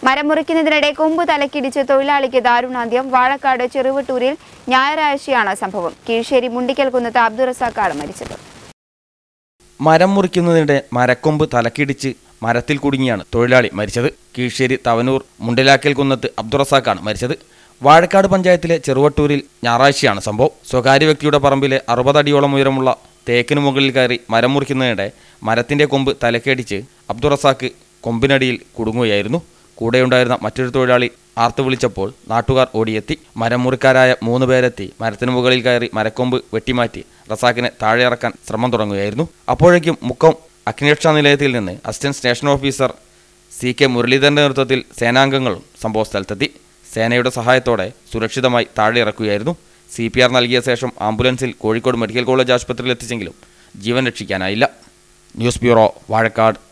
മരം മുറിക്കുന്നതിനിടെ കൊമ്പ് തലക്കിടിച്ച് തൊഴിലാളിക്ക് ദാരുണാന്ത്യം വാഴക്കാട് ചെറുവട്ടൂരിൽ ഞായറാഴ്ചയാണ് സംഭവം കീഴ്ശ്ശേരി മുണ്ടിക്കൽ കുന്നത്ത് അബ്ദുൾ റസാഖാണ് മരിച്ചത് മരം മുറിക്കുന്നതിനിടെ മരക്കൊമ്പ് തലക്കിടിച്ച് മരത്തിൽ കുടുങ്ങിയാണ് തൊഴിലാളി മരിച്ചത് കീഴ്ശ്ശേരി തവനൂർ മുണ്ടിലാക്കൽ കുന്നത്ത് അബ്ദുറസാഖാണ് മരിച്ചത് വാഴക്കാട് പഞ്ചായത്തിലെ ചെറുവട്ടൂരിൽ ഞായറാഴ്ചയാണ് സംഭവം സ്വകാര്യ വ്യക്തിയുടെ പറമ്പിലെ അറുപതടിയോളം ഉയരമുള്ള തേക്കിന് മുകളിൽ കയറി മരം മുറിക്കുന്നതിനിടെ മരത്തിന്റെ കൊമ്പ് തലക്കടിച്ച് അബ്ദുറസാഖ് കൊമ്പിനടിയിൽ കുടുങ്ങുകയായിരുന്നു കൂടെയുണ്ടായിരുന്ന മറ്റൊരു തൊഴിലാളി ആർത്തു വിളിച്ചപ്പോൾ നാട്ടുകാർ ഓടിയെത്തി മരം മുറിക്കാരായ മൂന്ന് പേരെത്തി മരത്തിന് മുകളിൽ കയറി മരക്കൊമ്പ് വെട്ടിമാറ്റി റസാഖിനെ താഴെ ഇറക്കാൻ ശ്രമം തുടങ്ങുകയായിരുന്നു അപ്പോഴേക്കും മുക്കം അഗ്നിരക്ഷാ നിലയത്തിൽ നിന്ന് assistant station officer C K മുരളീധരന്റെ നേതൃത്വത്തിൽ സേനാംഗങ്ങളും സംഭവസ്ഥലത്തെത്തി സേനയുടെ സഹായത്തോടെ സുരക്ഷിതമായി താഴെ ഇറക്കുകയായിരുന്നു സി പി ആർ നൽകിയ ശേഷം ആംബുലൻസിൽ കോഴിക്കോട് മെഡിക്കൽ കോളേജ് ആശുപത്രിയിൽ എത്തിച്ചെങ്കിലും ജീവൻ രക്ഷിക്കാനായില്ല ന്യൂസ് ബ്യൂറോ വാഴക്കാട്